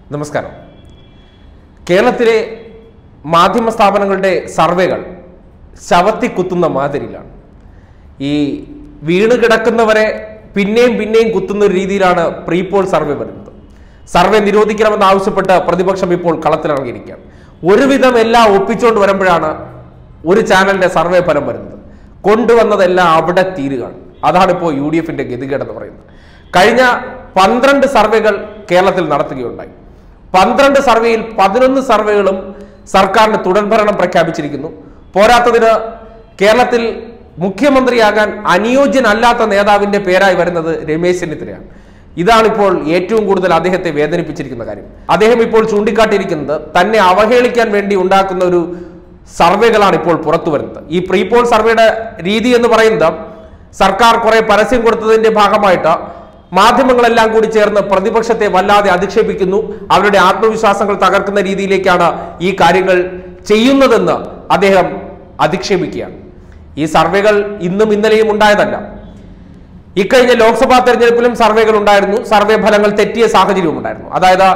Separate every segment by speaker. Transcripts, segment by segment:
Speaker 1: നമസ്കാരം കേരളത്തിലെ മാധ്യമ സ്ഥാപനങ്ങളുടെ സർവേകൾ ശവത്തി കുത്തുന്ന മാതിരിയിലാണ് ഈ വീണ് കിടക്കുന്നവരെ പിന്നെയും പിന്നെയും കുത്തുന്ന ഒരു രീതിയിലാണ് പ്രീ പോൾ സർവേ വരുന്നത് സർവേ നിരോധിക്കണമെന്ന് ആവശ്യപ്പെട്ട് പ്രതിപക്ഷം ഇപ്പോൾ കളത്തിലിറങ്ങിയിരിക്കുകയാണ് ഒരുവിധം എല്ലാം ഒപ്പിച്ചുകൊണ്ട് വരുമ്പോഴാണ് ഒരു ചാനലിന്റെ സർവേ ഫലം വരുന്നത് കൊണ്ടുവന്നതെല്ലാം അവിടെ തീരുകയാണ് അതാണ് ഇപ്പോൾ യു ഡി എഫിന്റെ ഗതികേടെന്ന് പറയുന്നത് കഴിഞ്ഞ പന്ത്രണ്ട് സർവേകൾ കേരളത്തിൽ നടത്തുകയുണ്ടായി പന്ത്രണ്ട് സർവേയിൽ പതിനൊന്ന് സർവേകളും സർക്കാരിന് തുടർഭരണം പ്രഖ്യാപിച്ചിരിക്കുന്നു പോരാത്തതിന് കേരളത്തിൽ മുഖ്യമന്ത്രിയാകാൻ അനുയോജ്യനല്ലാത്ത നേതാവിന്റെ പേരായി വരുന്നത് രമേശ് ചെന്നിത്തലയാണ് ഇതാണിപ്പോൾ ഏറ്റവും കൂടുതൽ അദ്ദേഹത്തെ വേദനിപ്പിച്ചിരിക്കുന്ന കാര്യം അദ്ദേഹം ഇപ്പോൾ ചൂണ്ടിക്കാട്ടിയിരിക്കുന്നത് തന്നെ അവഹേളിക്കാൻ വേണ്ടി ഉണ്ടാക്കുന്ന ഒരു സർവേകളാണ് ഇപ്പോൾ പുറത്തു വരുന്നത് ഈ പ്രീ പോൾ സർവേയുടെ രീതി എന്ന് പറയുന്നത് സർക്കാർ കുറെ പരസ്യം കൊടുത്തതിന്റെ ഭാഗമായിട്ട് മാധ്യമങ്ങളെല്ലാം കൂടി ചേർന്ന് പ്രതിപക്ഷത്തെ വല്ലാതെ അധിക്ഷേപിക്കുന്നു അവരുടെ ആത്മവിശ്വാസങ്ങൾ തകർക്കുന്ന രീതിയിലേക്കാണ് ഈ കാര്യങ്ങൾ ചെയ്യുന്നതെന്ന് അദ്ദേഹം അധിക്ഷേപിക്കുകയാണ് ഈ സർവേകൾ ഇന്നും ഇന്നലെയും ഉണ്ടായതല്ല ഇക്കഴിഞ്ഞ ലോക്സഭാ തെരഞ്ഞെടുപ്പിലും സർവേകൾ ഉണ്ടായിരുന്നു സർവേ ഫലങ്ങൾ തെറ്റിയ സാഹചര്യവും ഉണ്ടായിരുന്നു അതായത്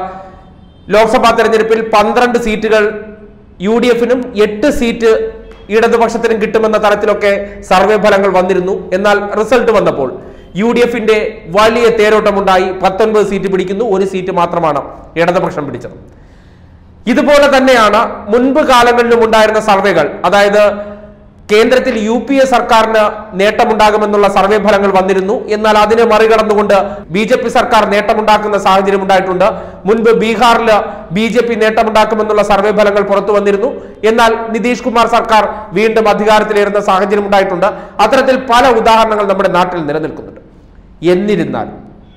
Speaker 1: ലോക്സഭാ തെരഞ്ഞെടുപ്പിൽ പന്ത്രണ്ട് സീറ്റുകൾ യു ഡി എഫിനും എട്ട് സീറ്റ് ഇടതുപക്ഷത്തിനും കിട്ടുമെന്ന തരത്തിലൊക്കെ സർവേ ഫലങ്ങൾ വന്നിരുന്നു എന്നാൽ റിസൾട്ട് വന്നപ്പോൾ യു ഡി എഫിന്റെ വലിയ തേരോട്ടമുണ്ടായി പത്തൊൻപത് സീറ്റ് പിടിക്കുന്നു ഒരു സീറ്റ് മാത്രമാണ് ഇടതുപക്ഷം പിടിച്ചത് ഇതുപോലെ തന്നെയാണ് മുൻപ് കാലങ്ങളിലും ഉണ്ടായിരുന്ന സർവേകൾ അതായത് കേന്ദ്രത്തിൽ യു പി എ സർക്കാരിന് നേട്ടമുണ്ടാകുമെന്നുള്ള സർവേ ഫലങ്ങൾ വന്നിരുന്നു എന്നാൽ അതിനെ മറികടന്നുകൊണ്ട് ബി ജെ പി സർക്കാർ നേട്ടമുണ്ടാക്കുന്ന സാഹചര്യം ഉണ്ടായിട്ടുണ്ട് മുൻപ് ബീഹാറിൽ ബി ജെ പി നേട്ടമുണ്ടാക്കുമെന്നുള്ള സർവേ ഫലങ്ങൾ പുറത്തു വന്നിരുന്നു എന്നാൽ നിതീഷ് കുമാർ സർക്കാർ വീണ്ടും അധികാരത്തിലേറുന്ന സാഹചര്യം ഉണ്ടായിട്ടുണ്ട് അത്തരത്തിൽ പല ഉദാഹരണങ്ങൾ നമ്മുടെ നാട്ടിൽ നിലനിൽക്കുന്നുണ്ട് എന്നിരുന്നാലും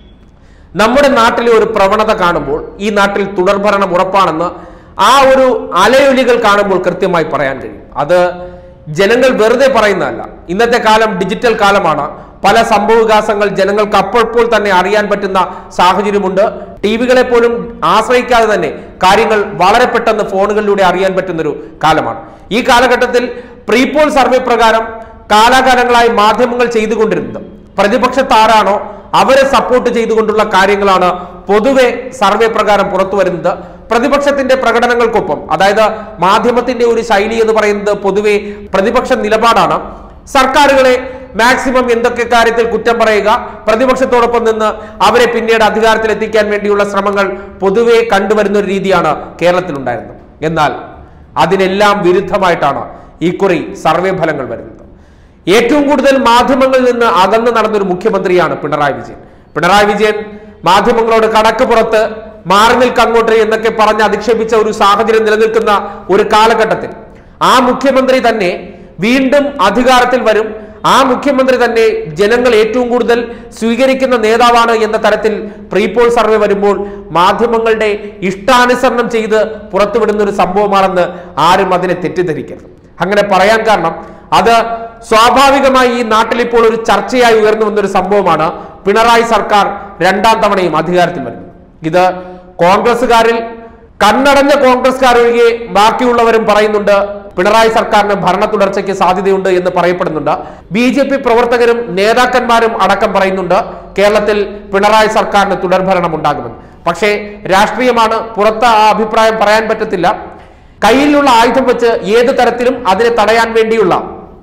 Speaker 1: നമ്മുടെ നാട്ടിലെ ഒരു പ്രവണത കാണുമ്പോൾ ഈ നാട്ടിൽ തുടർഭരണം ഉറപ്പാണെന്ന് ആ ഒരു അലയൊലികൾ കാണുമ്പോൾ കൃത്യമായി പറയാൻ കഴിയും അത് ജനങ്ങൾ വെറുതെ പറയുന്നതല്ല ഇന്നത്തെ കാലം ഡിജിറ്റൽ കാലമാണ് പല സംഭവവികാസങ്ങൾ ജനങ്ങൾക്ക് അപ്പോഴപ്പോൾ തന്നെ അറിയാൻ പറ്റുന്ന സാഹചര്യമുണ്ട് ടി വികളെ പോലും ആശ്രയിക്കാതെ തന്നെ കാര്യങ്ങൾ വളരെ പെട്ടെന്ന് ഫോണുകളിലൂടെ അറിയാൻ പറ്റുന്നൊരു കാലമാണ് ഈ കാലഘട്ടത്തിൽ പ്രീപോൾ സർവേ പ്രകാരം കാലാകാലങ്ങളായി മാധ്യമങ്ങൾ ചെയ്തുകൊണ്ടിരുന്നത് പ്രതിപക്ഷത്ത് ആരാണോ അവരെ സപ്പോർട്ട് ചെയ്തുകൊണ്ടുള്ള കാര്യങ്ങളാണ് പൊതുവെ സർവേ പ്രകാരം പുറത്തു വരുന്നത് പ്രതിപക്ഷത്തിന്റെ പ്രകടനങ്ങൾക്കൊപ്പം അതായത് മാധ്യമത്തിന്റെ ഒരു ശൈലി എന്ന് പറയുന്നത് പൊതുവെ പ്രതിപക്ഷ നിലപാടാണ് സർക്കാരുകളെ മാക്സിമം എന്തൊക്കെ കാര്യത്തിൽ കുറ്റം പറയുക പ്രതിപക്ഷത്തോടൊപ്പം നിന്ന് അവരെ പിന്നീട് അധികാരത്തിൽ എത്തിക്കാൻ വേണ്ടിയുള്ള ശ്രമങ്ങൾ പൊതുവെ കണ്ടുവരുന്ന ഒരു രീതിയാണ് കേരളത്തിലുണ്ടായിരുന്നത് എന്നാൽ അതിനെല്ലാം വിരുദ്ധമായിട്ടാണ് ഇക്കുറി സർവേ ഫലങ്ങൾ വരുന്നത് ഏറ്റവും കൂടുതൽ മാധ്യമങ്ങളിൽ നിന്ന് അകന്നു നടന്നൊരു മുഖ്യമന്ത്രിയാണ് പിണറായി വിജയൻ പിണറായി വിജയൻ മാധ്യമങ്ങളോട് കണക്ക് പുറത്ത് മാറി നിൽക്കങ്ങോട്ട് എന്നൊക്കെ പറഞ്ഞ് അധിക്ഷേപിച്ച ഒരു സാഹചര്യം നിലനിൽക്കുന്ന ഒരു കാലഘട്ടത്തിൽ ആ മുഖ്യമന്ത്രി തന്നെ വീണ്ടും അധികാരത്തിൽ വരും ആ മുഖ്യമന്ത്രി തന്നെ ജനങ്ങൾ ഏറ്റവും കൂടുതൽ സ്വീകരിക്കുന്ന നേതാവാണ് എന്ന തരത്തിൽ പ്രീപോൾ സർവേ വരുമ്പോൾ മാധ്യമങ്ങളുടെ ഇഷ്ടാനുസരണം ചെയ്ത് പുറത്തുവിടുന്ന ഒരു സംഭവമാണെന്ന് ആരും അതിനെ തെറ്റിദ്ധരിക്കരുത് അങ്ങനെ പറയാൻ കാരണം അത് സ്വാഭാവികമായി ഈ നാട്ടിൽ ഇപ്പോൾ ഒരു ചർച്ചയായി ഉയർന്നു വന്നൊരു സംഭവമാണ് പിണറായി സർക്കാർ രണ്ടാം തവണയും അധികാരത്തിൽ വരുന്നത് ഇത് കോൺഗ്രസുകാരിൽ കണ്ണടഞ്ഞ കോൺഗ്രസ്കാർ ഒഴികെ ബാക്കിയുള്ളവരും പറയുന്നുണ്ട് പിണറായി സർക്കാരിന് ഭരണ തുടർച്ചയ്ക്ക് സാധ്യതയുണ്ട് എന്ന് പറയപ്പെടുന്നുണ്ട് ബി ജെ പി പ്രവർത്തകരും നേതാക്കന്മാരും അടക്കം പറയുന്നുണ്ട് കേരളത്തിൽ പിണറായി സർക്കാരിന് തുടർഭരണം ഉണ്ടാകുമെന്ന് പക്ഷേ രാഷ്ട്രീയമാണ് പുറത്ത് ആ അഭിപ്രായം പറയാൻ പറ്റത്തില്ല കയ്യിലുള്ള ആയുധം വെച്ച് ഏത് തരത്തിലും അതിനെ തടയാൻ വേണ്ടിയുള്ള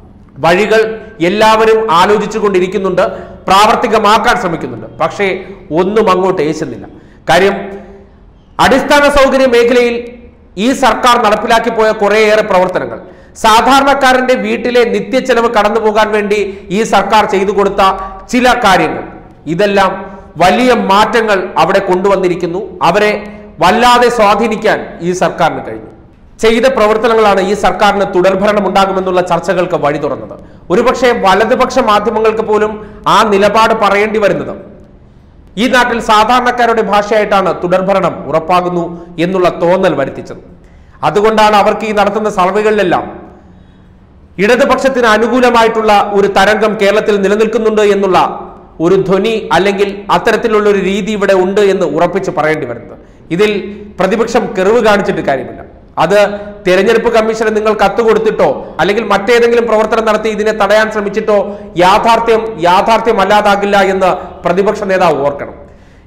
Speaker 1: വഴികൾ എല്ലാവരും ആലോചിച്ചു കൊണ്ടിരിക്കുന്നുണ്ട് പ്രാവർത്തികമാക്കാൻ ശ്രമിക്കുന്നുണ്ട് പക്ഷേ ഒന്നും അങ്ങോട്ട് ഏശുന്നില്ല കാര്യം അടിസ്ഥാന സൗകര്യ മേഖലയിൽ ഈ സർക്കാർ നടപ്പിലാക്കി പോയ കുറേയേറെ പ്രവർത്തനങ്ങൾ സാധാരണക്കാരന്റെ വീട്ടിലെ നിത്യച്ചെലവ് കടന്നു പോകാൻ വേണ്ടി ഈ സർക്കാർ ചെയ്തു കൊടുത്ത ചില കാര്യങ്ങൾ ഇതെല്ലാം വലിയ മാറ്റങ്ങൾ അവിടെ കൊണ്ടുവന്നിരിക്കുന്നു അവരെ വല്ലാതെ സ്വാധീനിക്കാൻ ഈ സർക്കാരിന് കഴിഞ്ഞു ചെയ്ത പ്രവർത്തനങ്ങളാണ് ഈ സർക്കാരിന് തുടർഭരണം ഉണ്ടാകുമെന്നുള്ള ചർച്ചകൾക്ക് വഴി തുറന്നത് ഒരുപക്ഷെ വലതുപക്ഷ മാധ്യമങ്ങൾക്ക് പോലും ആ നിലപാട് പറയേണ്ടി വരുന്നത് ഈ നാട്ടിൽ സാധാരണക്കാരുടെ ഭാഷയായിട്ടാണ് തുടർഭരണം ഉറപ്പാകുന്നു എന്നുള്ള തോന്നൽ വരുത്തിച്ചത് അതുകൊണ്ടാണ് അവർക്ക് ഈ നടത്തുന്ന സർവേകളിലെല്ലാം ഇടതുപക്ഷത്തിന് അനുകൂലമായിട്ടുള്ള ഒരു തരംഗം കേരളത്തിൽ നിലനിൽക്കുന്നുണ്ട് എന്നുള്ള ഒരു ധ്വനി അല്ലെങ്കിൽ അത്തരത്തിലുള്ള ഒരു രീതി ഇവിടെ ഉണ്ട് എന്ന് ഉറപ്പിച്ച് പറയേണ്ടി വരുന്നത് ഇതിൽ പ്രതിപക്ഷം കെറിവ് കാണിച്ചിട്ട് കാര്യമില്ല അത് തെരഞ്ഞെടുപ്പ് കമ്മീഷന് നിങ്ങൾ കത്ത് കൊടുത്തിട്ടോ അല്ലെങ്കിൽ മറ്റേതെങ്കിലും പ്രവർത്തനം നടത്തി ഇതിനെ തടയാൻ ശ്രമിച്ചിട്ടോ യാഥാർത്ഥ്യം യാഥാർത്ഥ്യമല്ലാതാകില്ല എന്ന് പ്രതിപക്ഷ നേതാവ് ഓർക്കണം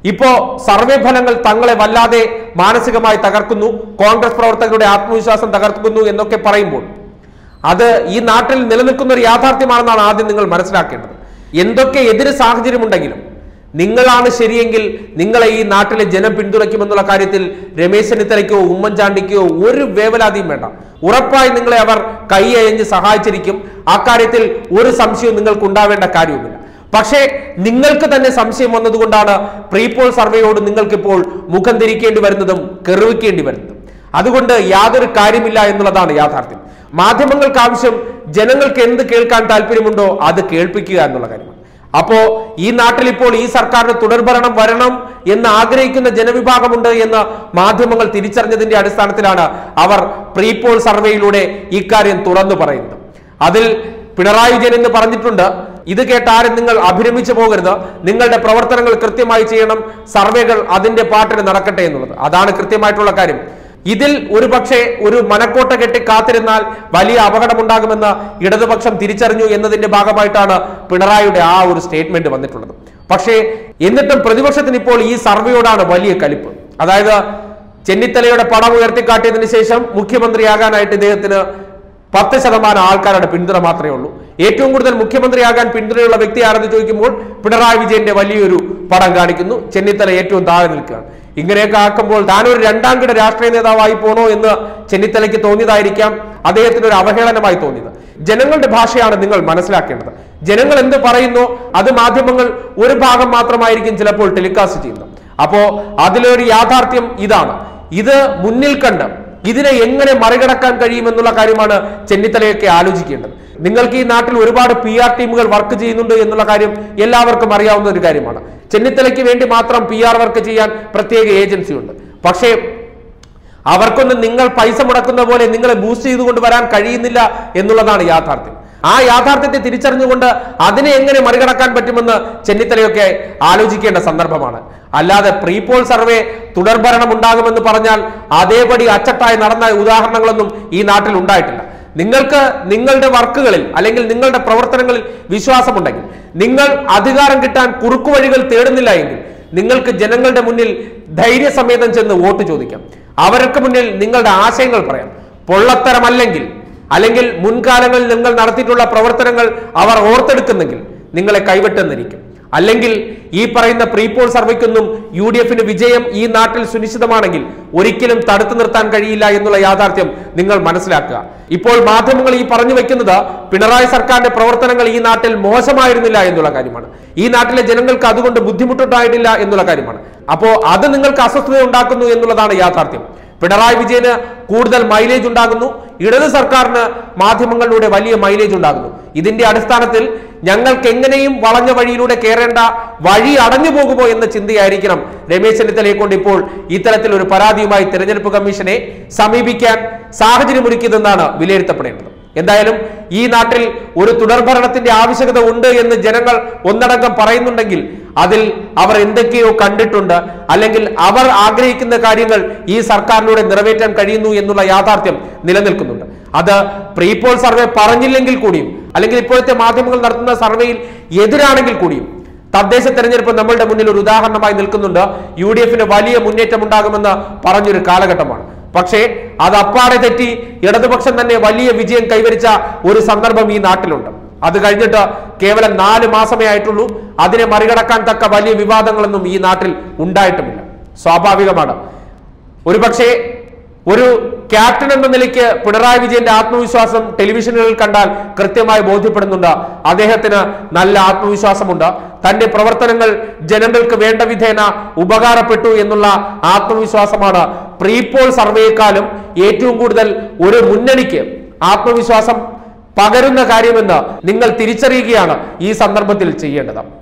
Speaker 1: ഇപ്പോ സർവേ ഫലങ്ങൾ തങ്ങളെ വല്ലാതെ മാനസികമായി തകർക്കുന്നു കോൺഗ്രസ് പ്രവർത്തകരുടെ ആത്മവിശ്വാസം തകർക്കുന്നു എന്നൊക്കെ പറയുമ്പോൾ അത് ഈ നാട്ടിൽ നിലനിൽക്കുന്ന ഒരു യാഥാർത്ഥ്യമാണെന്നാണ് ആദ്യം നിങ്ങൾ മനസ്സിലാക്കേണ്ടത് എന്തൊക്കെ എതിര് സാഹചര്യമുണ്ടെങ്കിലും നിങ്ങളാണ് ശരിയെങ്കിൽ നിങ്ങളെ ഈ നാട്ടിലെ ജനം പിന്തുണയ്ക്കുമെന്നുള്ള കാര്യത്തിൽ രമേശ് ചെന്നിത്തലയ്ക്കോ ഉമ്മൻചാണ്ടിക്കോ ഒരു വേവലാതിയും വേണ്ട ഉറപ്പായി നിങ്ങളെ അവർ കൈയയഞ്ഞ് സഹായിച്ചിരിക്കും ആ കാര്യത്തിൽ ഒരു സംശയവും നിങ്ങൾക്ക് ഉണ്ടാവേണ്ട കാര്യവുമില്ല പക്ഷേ നിങ്ങൾക്ക് തന്നെ സംശയം വന്നതുകൊണ്ടാണ് പ്രീപോൾ സർവേയോട് നിങ്ങൾക്കിപ്പോൾ മുഖം തിരിക്കേണ്ടി വരുന്നതും കെറിവിക്കേണ്ടി വരുന്നതും അതുകൊണ്ട് യാതൊരു കാര്യമില്ല എന്നുള്ളതാണ് യാഥാർത്ഥ്യം മാധ്യമങ്ങൾക്ക് ആവശ്യം ജനങ്ങൾക്ക് എന്ത് കേൾക്കാൻ താല്പര്യമുണ്ടോ അത് കേൾപ്പിക്കുക എന്നുള്ള കാര്യമാണ് അപ്പോ ഈ നാട്ടിൽ ഇപ്പോൾ ഈ സർക്കാരിന് തുടർഭരണം വരണം എന്ന് ആഗ്രഹിക്കുന്ന ജനവിഭാഗമുണ്ട് എന്ന് മാധ്യമങ്ങൾ തിരിച്ചറിഞ്ഞതിന്റെ അടിസ്ഥാനത്തിലാണ് അവർ പ്രീപോൾ സർവേയിലൂടെ ഇക്കാര്യം തുറന്നു പറയുന്നത് അതിൽ പിണറായി വിജയൻ എന്ന് പറഞ്ഞിട്ടുണ്ട് ഇത് കേട്ട് ആരും നിങ്ങൾ അഭിരമിച്ചു പോകരുത് നിങ്ങളുടെ പ്രവർത്തനങ്ങൾ കൃത്യമായി ചെയ്യണം സർവേകൾ അതിന്റെ പാട്ടിന് നടക്കട്ടെ എന്നുള്ളത് അതാണ് കൃത്യമായിട്ടുള്ള കാര്യം ഇതിൽ ഒരു പക്ഷേ ഒരു മനക്കോട്ട കെട്ടി കാത്തിരുന്നാൽ വലിയ അപകടമുണ്ടാകുമെന്ന് ഇടതുപക്ഷം തിരിച്ചറിഞ്ഞു എന്നതിന്റെ ഭാഗമായിട്ടാണ് പിണറായിയുടെ ആ ഒരു സ്റ്റേറ്റ്മെന്റ് വന്നിട്ടുള്ളത് പക്ഷേ എന്നിട്ടും പ്രതിപക്ഷത്തിന് ഇപ്പോൾ ഈ സർവേയോടാണ് വലിയ കലിപ്പ് അതായത് ചെന്നിത്തലയുടെ പടം ഉയർത്തിക്കാട്ടിയതിനു ശേഷം മുഖ്യമന്ത്രിയാകാനായിട്ട് ഇദ്ദേഹത്തിന് പത്ത് ശതമാനം ആൾക്കാരുടെ പിന്തുണ മാത്രമേ ഉള്ളൂ ഏറ്റവും കൂടുതൽ മുഖ്യമന്ത്രിയാകാൻ പിന്തുണയുള്ള വ്യക്തി ആരെന്ന് ചോദിക്കുമ്പോൾ പിണറായി വിജയന്റെ വലിയൊരു പടം കാണിക്കുന്നു ചെന്നിത്തല ഏറ്റവും താഴെ നിൽക്കുകയാണ് ഇങ്ങനെയൊക്കെ ആക്കുമ്പോൾ താനൊരു രണ്ടാം കിട രാഷ്ട്രീയ നേതാവായി പോണോ എന്ന് ചെന്നിത്തലയ്ക്ക് തോന്നിയതായിരിക്കാം അദ്ദേഹത്തിന് ഒരു അവഹേളനമായി തോന്നിയത് ജനങ്ങളുടെ ഭാഷയാണ് നിങ്ങൾ മനസ്സിലാക്കേണ്ടത് ജനങ്ങൾ എന്ത് പറയുന്നു അത് മാധ്യമങ്ങൾ ഒരു ഭാഗം മാത്രമായിരിക്കും ചിലപ്പോൾ ടെലികാസ്റ്റ് ചെയ്യുന്നത് അപ്പോ അതിലൊരു യാഥാർത്ഥ്യം ഇതാണ് ഇത് മുന്നിൽ കണ്ട് ഇതിനെ എങ്ങനെ മറികടക്കാൻ കഴിയുമെന്നുള്ള കാര്യമാണ് ചെന്നിത്തലയൊക്കെ ആലോചിക്കേണ്ടത് നിങ്ങൾക്ക് ഈ നാട്ടിൽ ഒരുപാട് പി ആർ ടീമുകൾ വർക്ക് ചെയ്യുന്നുണ്ട് എന്നുള്ള കാര്യം എല്ലാവർക്കും അറിയാവുന്ന ഒരു കാര്യമാണ് ചെന്നിത്തലയ്ക്ക് വേണ്ടി മാത്രം പി ആർ വർക്ക് ചെയ്യാൻ പ്രത്യേക ഏജൻസി ഉണ്ട് പക്ഷേ അവർക്കൊന്നും നിങ്ങൾ പൈസ മുടക്കുന്ന പോലെ നിങ്ങളെ ബൂസ്റ്റ് ചെയ്തുകൊണ്ട് വരാൻ കഴിയുന്നില്ല എന്നുള്ളതാണ് യാഥാർത്ഥ്യം ആ യാഥാർത്ഥ്യത്തെ തിരിച്ചറിഞ്ഞുകൊണ്ട് അതിനെ എങ്ങനെ മറികടക്കാൻ പറ്റുമെന്ന് ചെന്നിത്തലയൊക്കെ ആലോചിക്കേണ്ട സന്ദർഭമാണ് അല്ലാതെ പ്രീപോൾ സർവേ തുടർഭരണം ഉണ്ടാകുമെന്ന് പറഞ്ഞാൽ അതേപടി അച്ചട്ടായി നടന്ന ഉദാഹരണങ്ങളൊന്നും ഈ നാട്ടിൽ ഉണ്ടായിട്ടില്ല നിങ്ങൾക്ക് നിങ്ങളുടെ വർക്കുകളിൽ അല്ലെങ്കിൽ നിങ്ങളുടെ പ്രവർത്തനങ്ങളിൽ വിശ്വാസമുണ്ടെങ്കിൽ നിങ്ങൾ അധികാരം കിട്ടാൻ കുറുക്കുവഴികൾ തേടുന്നില്ല എങ്കിൽ നിങ്ങൾക്ക് ജനങ്ങളുടെ മുന്നിൽ ധൈര്യസമേതം ചെന്ന് വോട്ട് ചോദിക്കാം അവർക്ക് മുന്നിൽ നിങ്ങളുടെ ആശയങ്ങൾ പറയാം പൊള്ളത്തരമല്ലെങ്കിൽ അല്ലെങ്കിൽ മുൻകാലങ്ങളിൽ നിങ്ങൾ നടത്തിയിട്ടുള്ള പ്രവർത്തനങ്ങൾ അവർ ഓർത്തെടുക്കുന്നെങ്കിൽ നിങ്ങളെ കൈവിട്ടെന്നിരിക്കും അല്ലെങ്കിൽ ഈ പറയുന്ന പ്രീപോൾ സർവേക്കൊന്നും യു ഡി എഫിന് വിജയം ഈ നാട്ടിൽ സുനിശ്ചിതമാണെങ്കിൽ ഒരിക്കലും തടുത്തു നിർത്താൻ കഴിയില്ല എന്നുള്ള യാഥാർത്ഥ്യം നിങ്ങൾ മനസ്സിലാക്കുക ഇപ്പോൾ മാധ്യമങ്ങൾ ഈ പറഞ്ഞു വെക്കുന്നത് പിണറായി സർക്കാരിന്റെ പ്രവർത്തനങ്ങൾ ഈ നാട്ടിൽ മോശമായിരുന്നില്ല എന്നുള്ള കാര്യമാണ് ഈ നാട്ടിലെ ജനങ്ങൾക്ക് അതുകൊണ്ട് ബുദ്ധിമുട്ടുണ്ടായിട്ടില്ല എന്നുള്ള കാര്യമാണ് അപ്പോ അത് നിങ്ങൾക്ക് അസ്വസ്ഥത ഉണ്ടാക്കുന്നു എന്നുള്ളതാണ് യാഥാർത്ഥ്യം പിണറായി വിജയന് കൂടുതൽ മൈലേജ് ഉണ്ടാകുന്നു ഇടത് സർക്കാരിന് മാധ്യമങ്ങളിലൂടെ വലിയ മൈലേജ് ഉണ്ടാകുന്നു ഇതിന്റെ അടിസ്ഥാനത്തിൽ ഞങ്ങൾക്ക് എങ്ങനെയും വളഞ്ഞ വഴിയിലൂടെ കയറേണ്ട വഴി അടഞ്ഞു പോകുമോ എന്ന ചിന്തയായിരിക്കണം രമേശ് ചെന്നിത്തലയെ കൊണ്ട് ഇപ്പോൾ ഇത്തരത്തിൽ ഒരു പരാതിയുമായി തെരഞ്ഞെടുപ്പ് കമ്മീഷനെ സമീപിക്കാൻ സാഹചര്യമൊരുക്കിയതെന്നാണ് വിലയിരുത്തപ്പെടേണ്ടത് എന്തായാലും ഈ നാട്ടിൽ ഒരു തുടർഭരണത്തിന്റെ ആവശ്യകത ഉണ്ട് എന്ന് ജനങ്ങൾ ഒന്നടങ്കം പറയുന്നുണ്ടെങ്കിൽ അതിൽ അവർ എന്തൊക്കെയോ കണ്ടിട്ടുണ്ട് അല്ലെങ്കിൽ അവർ ആഗ്രഹിക്കുന്ന കാര്യങ്ങൾ ഈ സർക്കാരിലൂടെ നിറവേറ്റാൻ കഴിയുന്നു എന്നുള്ള യാഥാർത്ഥ്യം നിലനിൽക്കുന്നുണ്ട് അത് പ്രീപോൾ സർവേ പറഞ്ഞില്ലെങ്കിൽ കൂടിയും അല്ലെങ്കിൽ ഇപ്പോഴത്തെ മാധ്യമങ്ങൾ നടത്തുന്ന സർവേയിൽ എതിരാണെങ്കിൽ കൂടിയും തദ്ദേശ തെരഞ്ഞെടുപ്പ് നമ്മളുടെ മുന്നിൽ ഒരു ഉദാഹരണമായി നിൽക്കുന്നുണ്ട് യു ഡി എഫിന് വലിയ മുന്നേറ്റം ഉണ്ടാകുമെന്ന് പറഞ്ഞൊരു കാലഘട്ടമാണ് പക്ഷേ അത് അപ്പാടെ തെറ്റി ഇടതുപക്ഷം തന്നെ വലിയ വിജയം കൈവരിച്ച ഒരു സന്ദർഭം ഈ നാട്ടിലുണ്ട് അത് കഴിഞ്ഞിട്ട് കേവലം നാല് മാസമേ ആയിട്ടുള്ളൂ അതിനെ മറികടക്കാൻ തക്ക വലിയ വിവാദങ്ങളൊന്നും ഈ നാട്ടിൽ ഉണ്ടായിട്ടുമില്ല സ്വാഭാവികമാണ് ഒരുപക്ഷെ ഒരു ക്യാപ്റ്റൻ എന്ന നിലയ്ക്ക് പിണറായി വിജയന്റെ ആത്മവിശ്വാസം ടെലിവിഷനുകളിൽ കണ്ടാൽ കൃത്യമായി ബോധ്യപ്പെടുന്നുണ്ട് അദ്ദേഹത്തിന് നല്ല ആത്മവിശ്വാസമുണ്ട് തന്റെ പ്രവർത്തനങ്ങൾ ജനങ്ങൾക്ക് വേണ്ട വിധേന ഉപകാരപ്പെട്ടു എന്നുള്ള ആത്മവിശ്വാസമാണ് പ്രീപോൾ സർവേയെക്കാളും ഏറ്റവും കൂടുതൽ ഒരു മുന്നണിക്ക് ആത്മവിശ്വാസം പകരുന്ന കാര്യമെന്ന് നിങ്ങൾ തിരിച്ചറിയുകയാണ് ഈ സന്ദർഭത്തിൽ ചെയ്യേണ്ടത്